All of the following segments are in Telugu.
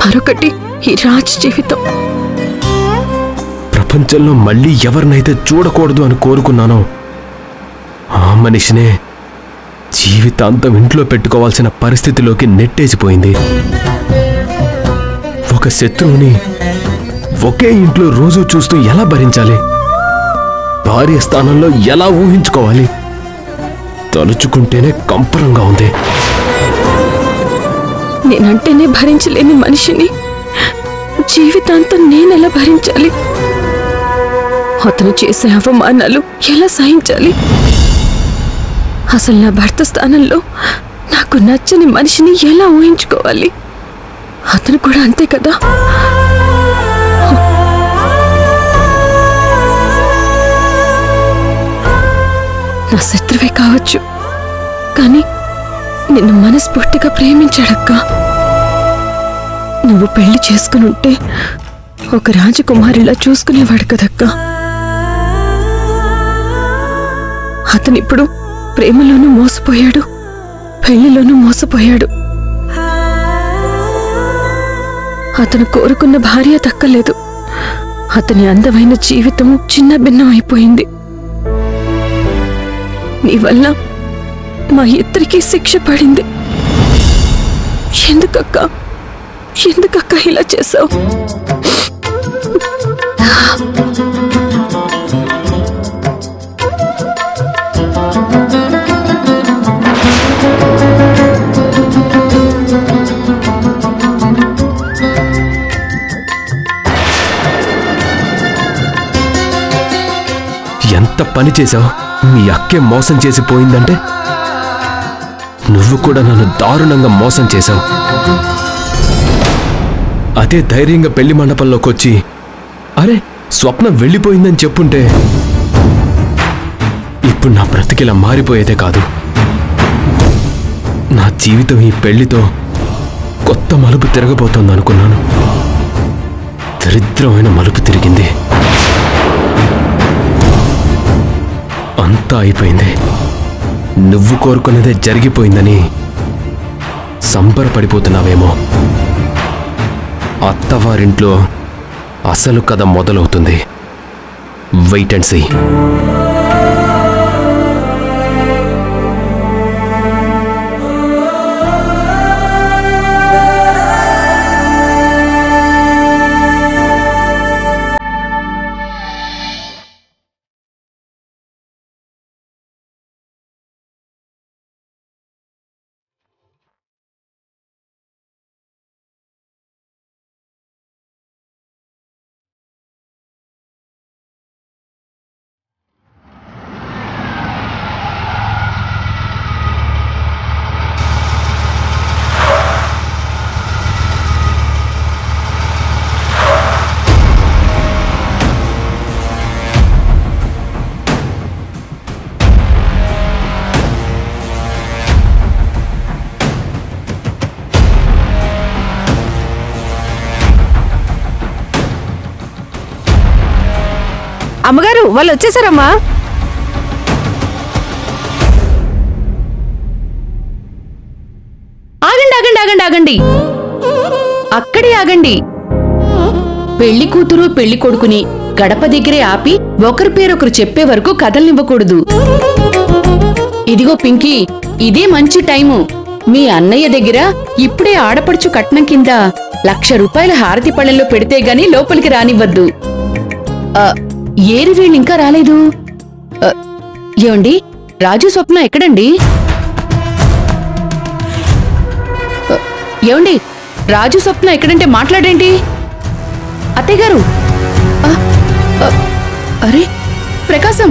మరొకటి ఈ రాజ్ జీవితం ప్రపంచంలో మళ్ళీ ఎవరినైతే చూడకూడదు అని కోరుకున్నానో ఆ మనిషినే జీవితాంతం ఇంట్లో పెట్టుకోవాల్సిన పరిస్థితిలోకి నెట్టేసిపోయింది ఒక శత్రువుని ఒకే ఇంట్లో రోజు చూస్తూ ఎలా భరించాలి భార్య స్థానంలో ఎలా ఊహించుకోవాలి తలుచుకుంటేనే కంపరంగా ఉంది నేనంటేనే భరించలేని మనిషిని జీవితాంతం నేనెలా భరించాలి అతను చేసే అవమానాలు ఎలా సహించాలి అసలు నా భర్త స్థానంలో నాకు నచ్చని మనిషిని ఎలా ఊహించుకోవాలి అతను కూడా అంతే కదా నా శత్రువే కావచ్చు కానీ నిన్ను మనస్ఫూర్తిగా ప్రేమించాడక్కా నువ్వు పెళ్లి చేసుకుని ఉంటే ఒక రాజకుమారిలా చూసుకునేవాడు కదక్కా అతనిప్పుడు ప్రేమలోనూ మోసపోయాడు పెళ్లిలోనూ మోసపోయాడు అతను కోరుకున్న భార్య దక్కలేదు అతని అందమైన జీవితం చిన్న భిన్నం అయిపోయింది నీ వల్ల మా ఇద్దరికీ శిక్ష పడింది ఎందుకక్క ఎందుకక్క ఇలా చేసావు ఎంత పని చేశావు మీ అక్కే మోసం చేసి పోయిందంటే నువ్వు కూడా నన్ను దారుణంగా మోసం చేశావు అదే ధైర్యంగా పెళ్లి మండపంలోకి వచ్చి అరే స్వప్న వెళ్ళిపోయిందని చెప్పుంటే ఇప్పుడు నా బ్రతికిలా మారిపోయేదే కాదు నా జీవితం ఈ పెళ్లితో కొత్త మలుపు తిరగబోతోంది అనుకున్నాను దరిద్రమైన మలుపు తిరిగింది అంతా అయిపోయింది నువ్వు కోరుకున్నదే జరిగిపోయిందని సంబరపడిపోతున్నావేమో అత్తవారింట్లో అసలు కథ మొదలవుతుంది వెయిట్ అండ్ సీ అమ్మగారు వాళ్ళు వచ్చేసారమ్మా ఆగండి ఆగండి ఆగండి ఆగండి అక్కడే ఆగండి పెళ్లి కూతురు పెళ్లి కొడుకుని గడప దగ్గరే ఆపి ఒకరి పేరొకరు చెప్పే వరకు కథల్నివ్వకూడదు ఇదిగో పింకీ ఇదే మంచి టైము మీ అన్నయ్య దగ్గర ఇప్పుడే ఆడపడుచు కట్నం కింద లక్ష రూపాయల హారతి పళ్ళెంలో పెడితే గాని లోపలికి రానివ్వద్దు ఆ, ఏరి వీళ్ళు ఇంకా రాలేదు ఆ, ఏమండి రాజు స్వప్న ఎక్కడండి ఆ, ఏమండి రాజు స్వప్న ఎక్కడంటే మాట్లాడేంటి అత్తయ్య గారు ఆ, ఆ, అరే ప్రకాశం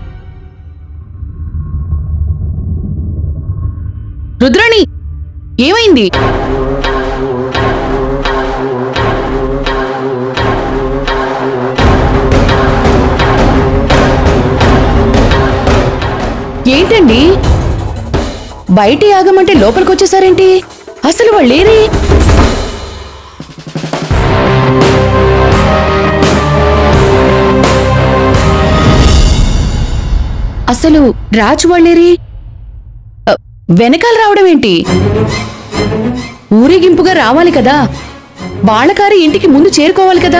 రుద్రాణి ఏమైంది ఏంటండి బయట ఆగమంటే లోపలికి వచ్చేసారేంటి అసలు వాళ్ళేరి అసలు రాజు వాళ్ళేరి అ, వెనకాల రావడం ఏంటి ఊరేగింపుగా రావాలి కదా వాళ్ళ కారు ఇంటికి ముందు చేరుకోవాలి కదా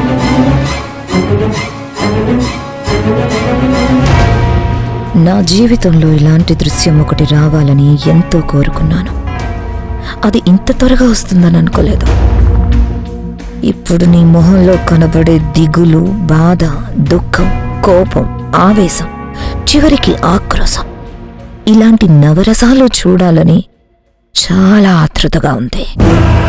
నా జీవితంలో ఇలాంటి దృశ్యం ఒకటి రావాలని ఎంతో కోరుకున్నాను అది ఇంత త్వరగా వస్తుందని అనుకోలేదు ఇప్పుడు నీ మొహంలో కనబడే దిగులు బాధ దుఃఖం కోపం ఆవేశం చివరికి ఆక్రోశం ఇలాంటి నవరసాలు చూడాలని చాలా ఆతృతగా ఉంది